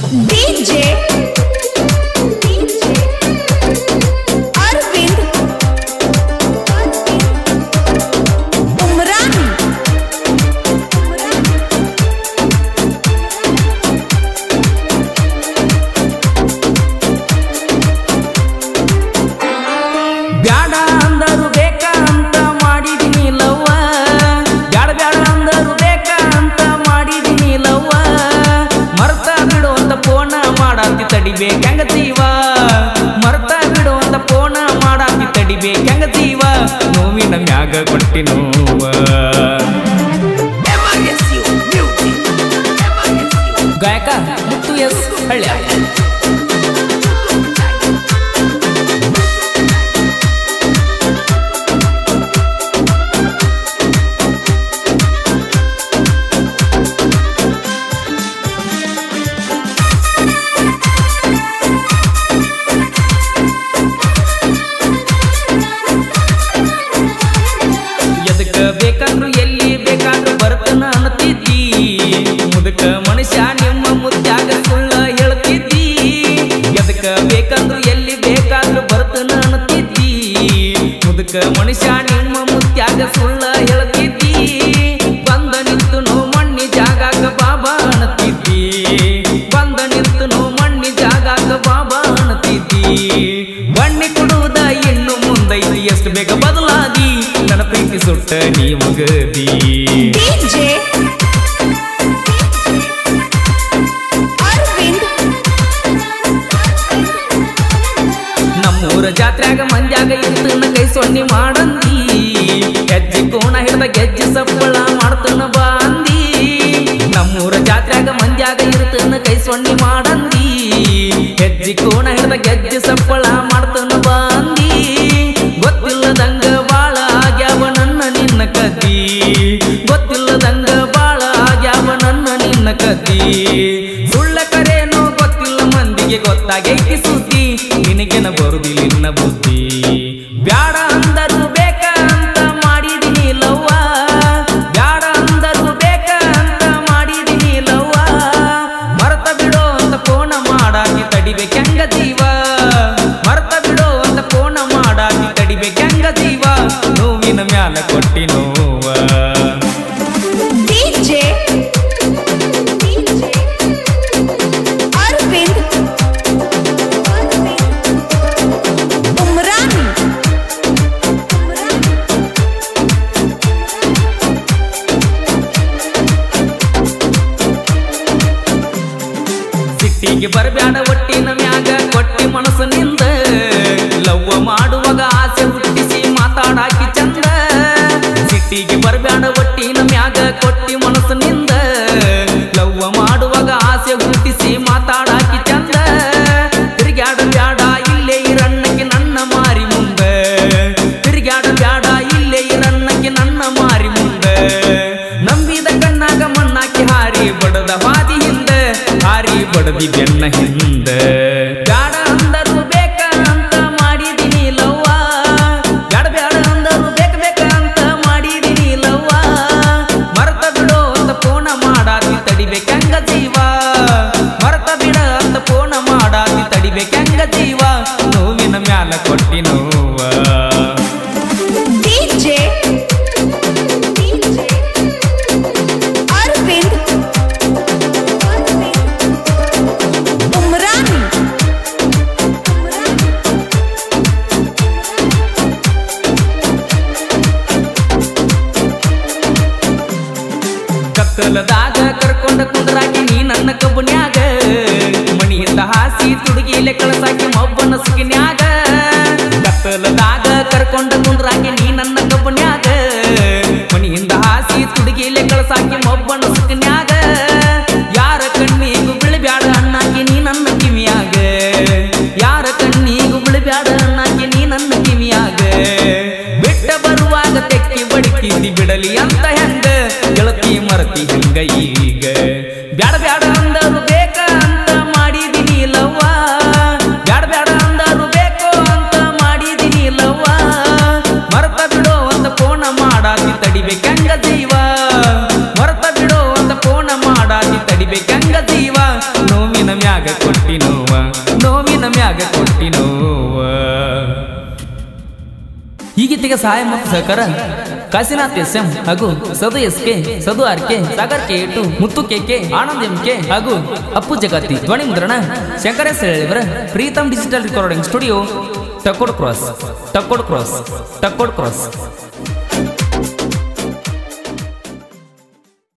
DJ Arvind Umran ಬ್ಯಾಡ ಅಂದರು ಬೇಕ ಅಂತ ಮಾಡಿದೀನಿ ಲವ್ವ ಬ್ಯಾಡ ಬ್ಯಾಡ ಅಂದರು ಬೇಕ ಅಂತ ಮಾಡಿದೀನಿ ಲವ್ವ ಮರ್ತ ಬಿಡು ಅಂತ ಫೋನ ಮಾಡಾತಿ ತಡಿಬೇಕಂಗ ಜೀವ ಮರ್ತ ಬಿಡು ಅಂತ ಫೋನ ಮಾಡಾತಿ ತಡಿಬೇಕಂಗ ಜೀವ ನೋವಿನ ಮ್ಯಾಗ ಕೊಟ್ಟಿ ನೋವ ಗಾಯಕ ಮುತ್ತು ಎಸ್ ಹಳ್ಳ್ಯ ಎದಕ್ಕ ಬೇಕಂದ್ರು ಎಲ್ಲಿ ಬೇಕಾದ್ರೂ ಬರ್ತನ ಅನ್ನತಿದ್ದಿ ಮುದಕ ಮನುಷ್ಯ ನಿಮ್ಮ ಮುತ್ಯಾಗ ಸುಳ್ಳ ಹೇಳ್ತಿದ್ದಿ ಎದಕ್ಕ ಬೇಕಂದ್ರು ಎಲ್ಲಿ ಬೇಕಾದ್ರೂ ಬರ್ತನ ಅನ್ನತಿದ್ದಿ ಮುದಕ ಮನುಷ್ಯ ನಿಮ್ಮ ಮುತ್ಯಾಗ ಸುಳ್ಳ ಹೇಳ್ತಿದ್ದಿ ಬಂದ ನಿಂತು ನೋ ಮಣ್ಣಿ ಜಾಗಾಕ ಬಾಬಾ ಅನ್ನತಿದ್ದಿ ಬಂದ ನಿಂತು ನೋ ಮಣ್ಣಿ ಜಾಗಾಕ ಬಾಬಾ ಅನ್ನತಿದ್ದಿ ಬಣ್ಣಿ ಕೊಡುವುದ ಇನ್ನು ಮುಂದೈತಿ ಎಷ್ಟು ಬೇಗ ಬದಲಾದಿ ನನ್ನ ಪ್ರೀತಿ ಸುಟ್ಟ ನೀ ಮಗದಿ DJ Arvind ನಮ್ಮೂರ ಜಾತ್ರ್ಯಾಗ ಮಂದ್ಯಾಗ ಇರ್ತನ ಕೈ ಸೊನ್ನಿ ಮಾಡಂದಿ ಹೆಜ್ಜೆ ಕೋಣ ಹಿಡ್ದ ಗೆಜ್ಜೆ ಸಪ್ಪಳ ಮಾಡ್ತನ ಬಾಂದಿ ನಮ್ಮೂರ ಜಾತ್ರ್ಯಾಗ ಮಂದ್ಯಾಗ ಇರ್ತನ ಕೈ ಸೊನ್ನಿ ಮಾಡಂದಿ ಹೆಜ್ಜೆ ಕೋಣ ಹಿಡ್ದ ಗೆಜ್ಜೆ ಸಪ್ಪಳ ಮಾಡ್ತನ ಬಾಂದಿ ಗೊತ್ತಿಲ್ಲದಂಗ ಬಾಳ ಆಗ್ಯಾವ ನನ್ನ ನಿನ್ನ ಕದ್ದಿ ಗೊತ್ತಿಲ್ಲದಂಗ ಬಾಳ ಆಗ್ಯಾವ ನನ್ನ ನಿನ್ನ ಕದ್ದಿ ಸುಳ್ಳ ಕರೇನೋ ಗೊತ್ತಿಲ್ಲ ಮಂದಿಗೆ ಗೊತ್ತಾಗೈತಿ ಸುದ್ದಿ ನಿನಗೆನ ಬರುದಿಲ್ಲ ನಿನ್ನ ಬುದ್ಧಿ ಬ್ಯಾಡ ಅಂದರು ಬೇಕ ಅಂತ ಮಾಡಿದಿನಿ ಲವ್ವ ಬ್ಯಾಡ ಅಂದರು ಬೇಕ ಅಂತ ಮಾಡಿದಿನಿ ಲವ್ವ ಮರ್ತ ಬಿಡೋ ಅಂತ ಫೋನ ಮಾಡಾಕಿ ತಡಿಬೇಕಂಗ ಜೀವ ಮರ್ತ ಬಿಡೋ ಅಂತ ಫೋನ ಮಾಡಾಕಿ ತಡಿಬೇಕಂಗ ಜೀವ ನೋವಿನ ಮ್ಯಾಲ ಕೊಟ್ಟಿ ನೋವ DJ Arvind Umran ಸಿಟ್ಟಿಗೆ ಬರಬ್ಯಾಡ ಒಟ್ಟಿನ ಮ್ಯಾಗ ಕೊಟ್ಟಿ ಮನಸ್ಸಿನಿಂದ ಲವ್ವ ಮಾಡುವಾಗ ಆಸೆ ಹುಟ್ಟಿಸಿ ಮಾತಾಡಾಕಿ ಚಂದ ಸಿಟ್ಟಿಗೆ ಬರಬ್ಯಾಡ ಒಟ್ಟಿನ ಮ್ಯಾಗ ಕೊಟ್ಟಿ ಮನಸ್ಸಿನಿಂದ ಲವ್ವ ಮಾಡುವಾಗ ಆಸೆ ಹುಟ್ಟಿಸಿ ಮಾತಾಡಾಕಿ ಚಂದ ತಿರುಗಾಡ ಬ್ಯಾಡ ಇಲ್ಲೇ ಇರಣ್ಣಕ್ಕೆ ನನ್ನ ಮಾರಿ ಮುಂದ ತಿರುಗಾಡ ಬ್ಯಾಡ ಇಲ್ಲೇ ಇರಣ್ಣಕ್ಕೆ ನನ್ನ ಮಾರಿ ಮುಂದ ನಂಬಿದ ಕಣ್ಣಾಗ ಮಣ್ಣಾಕಿ ಹಾರಿ ಬಡದ ಹಾದಿ ಹಿಂದ ಹಾರಿ ಬಡದಿ ಬೆನ್ನ ಹಿಂದ ಬ್ಯಾಡ ಅಂದರು ಬೇಕ ಅಂತ ಮಾಡಿದಿನಿ ಲವ್ವ ಬ್ಯಾಡ ಬ್ಯಾಡ ಅಂದರು ಬೇಕ ಬೇಕ ಅಂತ ಮಾಡಿದಿನಿ ಲವ್ವ ಮರ್ತ ಬಿಡೋ ಅಂತ ಫೋನ ಮಾಡಾತಿ ತಡಿಬೇಕಂಗ ಜೀವ ಮರ್ತ ಬಿಡ ಅಂತ ಫೋನ ಮಾಡಾತಿ ತಡಿಬೇಕಂಗ ಜೀವ ನೋವಿನ ಮ್ಯಾಲ ಕೊಟ್ಟಿ ನೋವ DJ Arvind Umran ಕತ್ತಲದಾಗ ಕರ್ಕೊಂಡ ಕುಂದ್ರಾಕಿ ನೀ ನನ್ನ ಕಬ್ಬನ್ಯಾಗ ಮಣಿಯಿಂದ ಹಾಸಿ ತುಡುಗಿಲೆ ಕಳಸಾಕಿ ಮಬ್ಬನ ಸುಗಿನ್ಯಾಗ ಕತ್ತಲದಾಗ ಕರ್ಕೊಂಡ ಕುಂದ್ರಾಕಿ ನೀ ನನ್ನ ಕಬ್ಬನ್ಯಾಗ ಮಣಿಯಿಂದ ಹಾಸಿ ತುಡುಗಿಲೆ ಕಳಸಾಕಿ ಮಬ್ಬನ ಸುಗಿನ್ಯಾಗ ಯಾರ ಕಣ್ಣಿಗೂ ಬಿಳಬ್ಯಾಡ ಅಣ್ಣಾಕಿ ನೀ ನನ್ನ ಕಿವಿಯಾಗ ಯಾರ ಕಣ್ಣಿಗೂ ಬಿಳಬ್ಯಾಡ ಅಣ್ಣಾಕಿ ನೀ ನನ್ನ ಕಿವಿಯಾಗ ಬಿಟ್ಟ ಬರುವಾಗ ತೆಕ್ಕಿ ಬಡಿತಿದ್ದಿ ಬಿಡಲಿ ಅಂತ ಹೆಂಗ ಗೆಳತಿ ಮರತಿ ಹೆಂಗ ಈಗ ಬ್ಯಾಡ ಬ್ಯಾಡ ಅಂದರು ಬೇಕ ಅಂತ ಮಾಡಿದಿನಿ ಲವ್ವ ಬ್ಯಾಡ ಬ್ಯಾಡ ಅಂದರು ಬೇಕು ಅಂತ ಮಾಡಿದಿನಿ ಲವ್ವ ಮರ್ತ ಬಿಡೋ ಅಂತ ಫೋನ ಮಾಡಾತಿ ತಡಿಬೇಕಂಗ ಜೀವ ಮರ್ತ ಬಿಡೋ ಅಂತ ಫೋನ ಮಾಡಾತಿ ತಡಿಬೇಕಂಗ ಜೀವ ನೋವಿನ ಮ್ಯಾಗ ಈ ಗೀತೆಗೆ ಸಹಾಯ ಮತ್ತು ಸಹಕಾರ ಕಾಶಿನಾಥ್ ಎಸ್ ಎಂ ಹಾಗೂ Sadu S K Sadu R K Sagar K ಟು Muttu K K Anand M K ಹಾಗೂ ಅಪ್ಪು ಜಗತ್ತಿ ಧ್ವನಿ ಮುದ್ರಣ ಶಂಕರ ಹೇಳಿವರ Preetham digital recording studio Takod cross Takod cross Takod cross